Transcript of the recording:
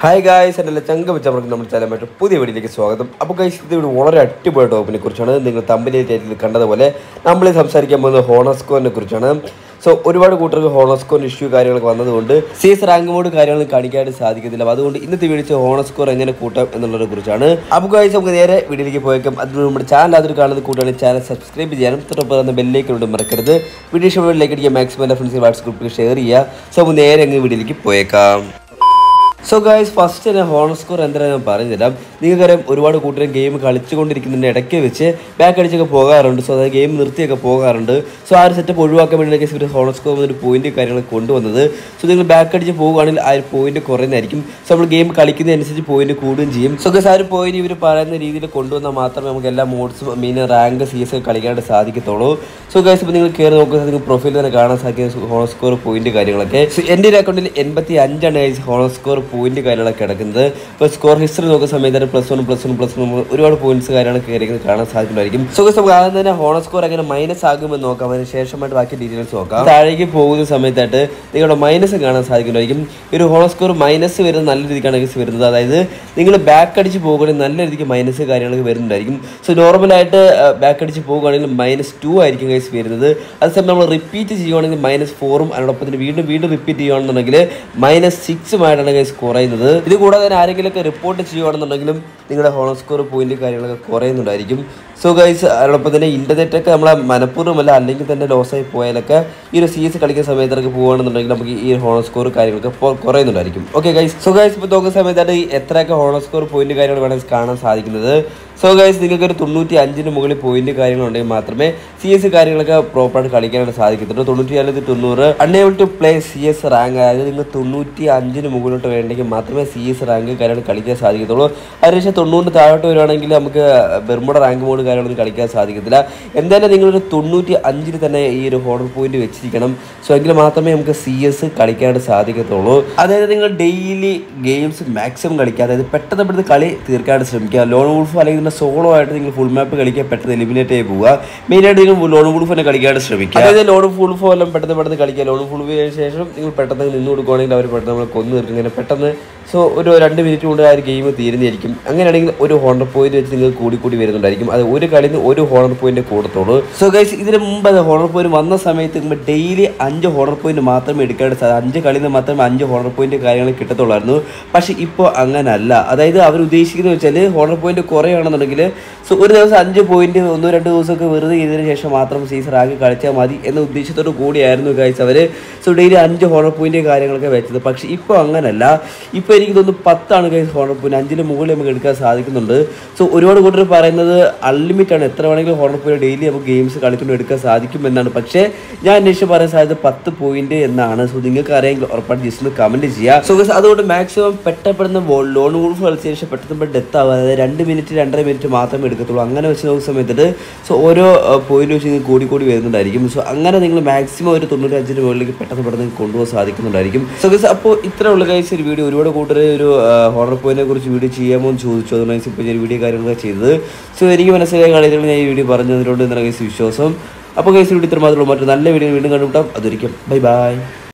hi guys എൻ്റെ ചങ്ക വെച്ചവർക്ക് നമ്മൾ channel പറ്റും പുതിയ വീഡിയോയിലേക്ക് സ്വാഗതം അപ്പോൾ ഗൈസ് ഇത് ഇവിടെ വളരെ അടിപൊളി ടോപ്പിനെ കുറിച്ചാണ് നിങ്ങൾ തമ്പിലെ ടൈറ്റിൽ കണ്ടതുപോലെ നമ്മൾ സംസാരിക്കാൻ പോകുന്നത് ഹോണസ്കോറിനെ കുറിച്ചാണ് സോ ഒരുപാട് കൂട്ടർക്ക് ഹോണസ്കോർ ഇഷ്യൂ കാര്യങ്ങളൊക്കെ വന്നതുകൊണ്ട് സീസ് റാങ്ക് മോഡ് കാര്യങ്ങൾ കാണിക്കാനായിട്ട് സാധിക്കത്തില്ല അപ്പോൾ അതുകൊണ്ട് ഇന്നത്തെ വീഡിയോ ഹോണസ്കോർ എങ്ങനെ കൂട്ടാം എന്നുള്ളതിനെ കുറിച്ചാണ് അപ്പോൾ ഗൈസ് നമുക്ക് നേരെ വീഡിയോയിലേക്ക് പോയേക്കാം അതിന് നമ്മുടെ ചാനൽ അതിൽ കാണുന്നത് കൂട്ടുകാണെങ്കിൽ ചാനൽ സബ്സ്ക്രൈബ് ചെയ്യാനും തൊട്ടൊപ്പം തന്നെ ബെല്ലേക്ക് കൊണ്ട് മറക്കരുത് വീഡിയോ ഇഷ്ടപ്പെടുന്ന അടിക്കുക മാക്സിമം എൻ്റെ ഫ്രണ്ട്സ് വാട്സ്ആപ്പ് ഗ്രൂപ്പിൽ ഷെയർ ചെയ്യുക സോ നമുക്ക് നേരെ അങ്ങ് വീഡിയോയിലേക്ക് പോയേക്കാം സോ ഗായ്സ് ഫസ്റ്റ് തന്നെ ഹോൺ സ്കോർ എന്തായാലും ഞാൻ പറഞ്ഞുതരാം നിങ്ങൾക്കറിയാം ഒരുപാട് കൂട്ടരും ഗെയിം കളിച്ചുകൊണ്ടിരിക്കുന്നതിൻ്റെ ഇടയ്ക്ക് വെച്ച് ബാക്ക് അടിച്ചൊക്കെ പോകാറുണ്ട് സോ അതായത് ഗെയിം നിർത്തിയൊക്കെ പോകാറുണ്ട് സോ ആ ഒരു സെറ്റപ്പ് ഒഴിവാക്കാൻ വേണ്ടിയൊക്കെ ഇവർ ഹോൺ സ്കോർ ഒരു പോയിന്റ് കാര്യങ്ങൾ കൊണ്ടുവന്നത് സോ നിങ്ങൾ ബാക്ക് അടിച്ച് പോകുകയാണെങ്കിൽ ആ ഒരു പോയിന്റ് കുറയുന്നതായിരിക്കും സോ നമ്മൾ ഗെയിം കളിക്കുന്നതനുസരിച്ച് പോയിന്റ് കൂടുകയും ചെയ്യും സോ ഗസ് ആ ഒരു പോയിന്റ് ഇവർ പറയുന്ന രീതിയിൽ കൊണ്ടുവന്നാൽ മാത്രമേ നമുക്ക് എല്ലാ മോഡ്സും മീൻ റാങ്ക് സി എസ് ഒക്കെ കളിക്കാനായിട്ട് സാധിക്കത്തുള്ളൂ സോ ഗൈസ് ഇപ്പോൾ നിങ്ങൾ കയറി നോക്കുന്നത് നിങ്ങൾക്ക് പ്രൊഫൈൽ തന്നെ കാണാൻ സാധിക്കുന്ന ഹോൺ സ്കോർ പോയിന്റ് കാര്യങ്ങളൊക്കെ സോ എൻ്റെ ഒരു അക്കൗണ്ടിൽ എൺപത്തി അഞ്ചാണ് ഗൈസ് ഹോൺ സ്കോർ പോയിന്റ് കാര്യങ്ങളൊക്കെ കിടക്കുന്നത് ഇപ്പോൾ സ്കോർ ഹിസ്റ്ററി നോക്കുന്ന സമയത്ത് plus one plus one plus one ഒരുപാട് പോയിന്റ്സ് കാര്യങ്ങളൊക്കെ കയറിക്കുന്നത് കാണാൻ സാധിക്കുന്നതായിരിക്കും സോ ഗൈസ് നമുക്ക് ആദ്യം തന്നെ ഹോൺ സ്കോർ എങ്ങനെ മൈനസ് ആകുമെന്ന് നോക്കാം അതിന് ശേഷമായിട്ട് ബാക്കി ഡീറ്റെയിൽസ് നോക്കാം താഴേക്ക് പോകുന്ന സമയത്തായിട്ട് നിങ്ങളുടെ മൈനസ് കാണാൻ സാധിക്കുന്നതായിരിക്കും ഈ ഒരു ഹോൺ സ്കോർ മൈനസ് വരുന്നത് നല്ല രീതിക്കാണ് ഗൈസ് വരുന്നത് അതായത് നിങ്ങൾ ബാക്ക് അടിച്ച് പോകുകയാണെങ്കിൽ നല്ല രീതിക്ക് മൈനസ് കാര്യങ്ങളൊക്കെ വരുന്നുണ്ടായിരിക്കും സോ നോർമലായിട്ട് ബാക്ക് അടിച്ച് പോകുകയാണെങ്കിൽ മൈനസ് ടു ആയിരിക്കും ഗൈസ് വരുന്നത് അതേസമയം നമ്മൾ റിപ്പീറ്റ് ചെയ്യുകയാണെങ്കിൽ മൈനസ് ഫോറും അതിനോടൊപ്പം തന്നെ വീണ്ടും വീണ്ടും റിപ്പീറ്റ് ചെയ്യുകയാണെന്നുണ്ടെങ്കിൽ മൈനസ് സിക്സുമായിട്ടാണ് ഗൈസ് കുറയുന്നത് ഇത് കൂടാതെ തന്നെ ആരെങ്കിലുമൊക്കെ റിപ്പോർട്ട് ചെയ്യുകയാണെന്നുണ്ടെങ്കിലും നിങ്ങളുടെ ഹോണോ സ്കോർ പോയിന്റ് കാര്യങ്ങളൊക്കെ കുറയുന്നുണ്ടായിരിക്കും സോ ഗൈസ് അതിനോടൊപ്പം തന്നെ ഇന്റർനെറ്റ് ഒക്കെ നമ്മളെ മനഃപൂർവ്വമല്ല അല്ലെങ്കിൽ തന്നെ ലോസായി പോയാലൊക്കെ ഈ ഒരു സി എസ് കളിക്കുന്ന സമയത്തൊക്കെ പോകുകയാണെന്നുണ്ടെങ്കിൽ നമുക്ക് ഈ ഹോണോ സ്കോർ കാര്യങ്ങളൊക്കെ പൊ- കുറയുന്നുണ്ടായിരിക്കും ഓക്കെ ഗൈസ് സോ ഗൈസ് ഇപ്പോൾ നോക്കുന്ന സമയത്താണ് ഈ എത്രയൊക്കെ ഹോണോ സ്കോർ പോയിന്റ് കാര്യങ്ങൾ വേണമെങ്കിൽ കാണാൻ സാധിക്കുന്നത് സോ ഗൈസ് നിങ്ങൾക്ക് ഒരു തൊണ്ണൂറ്റി അഞ്ചിന് മുകളിൽ പോയിന്റ് കാര്യങ്ങളുണ്ടെങ്കിൽ മാത്രമേ സി എസ് കാര്യങ്ങളൊക്കെ പ്രോപ്പറായിട്ട് കളിക്കാനായിട്ട് സാധിക്കത്തുള്ളൂ തൊണ്ണൂറ്റി അല്ലെങ്കിൽ തൊണ്ണൂറ് unable to play C S rank അതായത് നിങ്ങൾ തൊണ്ണൂറ്റി അഞ്ചിന് മുകളിലോട്ട് വേണ്ടെങ്കിൽ മാത്രമേ സി എസ് റാങ്ക് കാര്യങ്ങൾ കളിക്കാൻ സാധിക്കത്തുള്ളൂ അതിനുശേഷം തൊണ്ണൂറിന് താഴോട്ട് വരുവാണെങ്കിൽ നമുക്ക് ബെർമുട റാങ്ക് മോഡ് കാര്യങ്ങളൊന്നും കളിക്കാൻ സാധിക്കത്തില്ല എന്തായാലും നിങ്ങളൊരു തൊണ്ണൂറ്റി അഞ്ചിന് തന്നെ ഈ ഒരു ഹോണർ പോയിന്റ് വെച്ചിരിക്കണം സോ എങ്കിൽ മാത്രമേ നമുക്ക് സി എസ് കളിക്കാനായിട്ട് സാധിക്കത്തുള്ളൂ അതായത് നിങ്ങൾ ഡെയിലി ഗെയിംസ് മാക്സിമം കളിക്കുക അതായത് പെട്ടെന്ന് പെട്ടെന്ന് കളി തീർക്കാനായിട്ട് ശ്രമിക്കുക ലോൺ വൂൾഫ് അല്ലെങ്കിൽ ഇതിന്റെ സോളോ ആയിട്ട് നിങ്ങൾ ഫുൾ മാപ്പ് കളിക്കുക പെട്ടെന്ന് എലിമിനേറ്റ് ആയി പോവുക മെയിനായിട്ട് നിങ്ങൾ ലോൺ വൂൾഫ് തന്നെ കളിക്കാനായിട്ട് ശ്രമിക്കുക അതായത് ലോൺ വൂൾഫോ എല്ലാം പെട്ടെന്ന് പെട്ടെന്ന് കളിക്കുക ലോൺ വൂൾഫിന് ശേഷം നിങ്ങൾ പെട്ടെന്ന് നിന്ന് കൊടുക്കുകയാണെങ്കിൽ അവർ പെട്ടെന്ന് നമ്മളെ കൊന്നു തീർക്കുന്നതിന് പെട്ടെന്ന് സോ ഒരു രണ്ട് മിനിറ്റ് കൊണ്ട് ആ ഒരു ഗെയിം തീരുന്നതായിരിക്കും അങ്ങനെയാണെങ്കിൽ ഒരു ഹോണർ പോയിന്റ് വെച്ച് നിങ്ങൾ കൂടി കൂടി വരുന്നുണ്ടായിരിക്കും അത് ഒരു കളിയിൽ നിന്ന് ഒരു ഹോണർ പോയിന്റ് കൂടത്തുള്ളൂ സോ ഗൈസ് ഇതിന് മുമ്പ് അത് ഹോണർ പോയിന്റ് വന്ന സമയത്ത് നമ്മൾ ഡെയിലി അഞ്ച് ഹോണർ പോയിന്റ് മാത്രമേ എടുക്കാനായിട്ട് സാധിക്കും അഞ്ച് കളിയിൽ നിന്ന് മാത്രമേ അഞ്ച് ഹോണർ പോയിന്റ് കാര്യങ്ങൾ കിട്ടത്തുള്ളായിരുന്നു പക്ഷെ ഇപ്പോൾ അങ്ങനല്ല അതായത് അവർ ഉദ്ദേശിക്കുന്നത് വെച്ചാൽ ഹോണർ പോയിന്റ് കുറയുകയാണെന്നുണ്ടെങ്കിൽ സോ ഒരു ദിവസം അഞ്ച് പോയിന്റ് ഒന്നോ രണ്ട് ദിവസമൊക്കെ വെറുതെ ചെയ്തതിന് ശേഷം മാത്രം സീസൺ ആകെ കളിച്ചാൽ മതി എന്ന ഉദ്ദേശത്തോടു കൂടിയായിരുന്നു ഗൈസ് അവർ സോ ഡെയിലി അഞ്ച് ഹോണർ പോയിന്റ് കാര്യങ്ങളൊക്കെ വെച്ചത് പക്ഷേ ഇപ്പോൾ അങ്ങനല്ല ഇപ്പോൾ എനിക്ക് തോന്നുന്നു പത്താണ് ഗൈസ് ഹോണർ പോയിന്റ് അഞ്ചിന് മുകളിൽ നമുക്ക് എടുക്കാൻ സാധിക്കുന്നുണ്ട് സോ ഒരുപാട് കൂട്ടർ പറയുന്നത് അൺലിമിറ്റ് ആണ് എത്ര വേണമെങ്കിലും ഹോണർ പോയിന്റ് ഡെയിലി നമുക്ക് ഗെയിംസ് കളിക്കൊണ്ട് എടുക്കാൻ സാധിക്കും എന്നാണ് പക്ഷേ ഞാൻ അന്വേഷിച്ച് പറയാൻ സാധ്യത പത്ത് പോയിന്റ് എന്നാണ് സോ നിങ്ങൾക്ക് അറിയാമെങ്കിൽ ഉറപ്പായിട്ട് ജസ്റ്റ് ഒന്ന് കമന്റ് ചെയ്യുക സോ ഗൈസ് അതുകൊണ്ട് മാക്സിമം പെട്ടപ്പെടുന്ന ലോൺ വൂൾഫ് കളിച്ച ശേഷം പെട്ടെന്ന് ഡെത്ത് ആവുക അതായത് രണ്ട് മിനിറ്റ് രണ്ടര മിനിറ്റ് മാത്രമേ എടുക്കത്തുള്ളൂ അങ്ങനെ വെച്ച് നോക്കുന്ന സമയത്ത് സോ ഓരോ പോയിന്റ് വെച്ച് നിങ്ങൾക്ക് കൂടി കൂടി വരുന്നുണ്ടായിരിക്കും സോ അങ്ങനെ നിങ്ങൾ മാക്സിമം ഒരു തൊണ്ണൂറ്റി അഞ്ചിന് മുകളിലേക്ക് പെട്ടെന്ന് പെട്ടെന്ന് കൊണ്ടുപോകാൻ സാധിക്കുന്നുണ്ടായിരിക്കും സോ ഗൈസ് അപ്പോൾ ഇത്ര ഉള്ള ഗൈസ് ഒരു വീഡിയോ ഒരുപാട് കൂട്ടർ ഒരു ഹോണർ പോയിന്റിനെ കുറിച്ച് വീഡിയോ ചെയ്യാമോ എന്ന് ചോദിച്ചു അതുകൊണ്ട് ഇപ്പോൾ ഞാൻ വീഡിയോ കാര്യങ്ങളൊക്കെ ചെയ്തത് സോ എനിക്ക് മനസ്സിലായ കളികൾ ഞാൻ ഈ വീഡിയോ പറഞ്ഞതിനോട് എന്താണ് ഗൈസ് വിശ്വാസം അപ്പോൾ ഗൈസ് വീഡിയോ ഇത്ര മാത്രമേ ഉള്ളൂ മറ്റു നല്ല വീഡിയോ വീണ്ടും കണ്ടുമുട്ടാം അതൊരിക്കും ബൈ ബൈ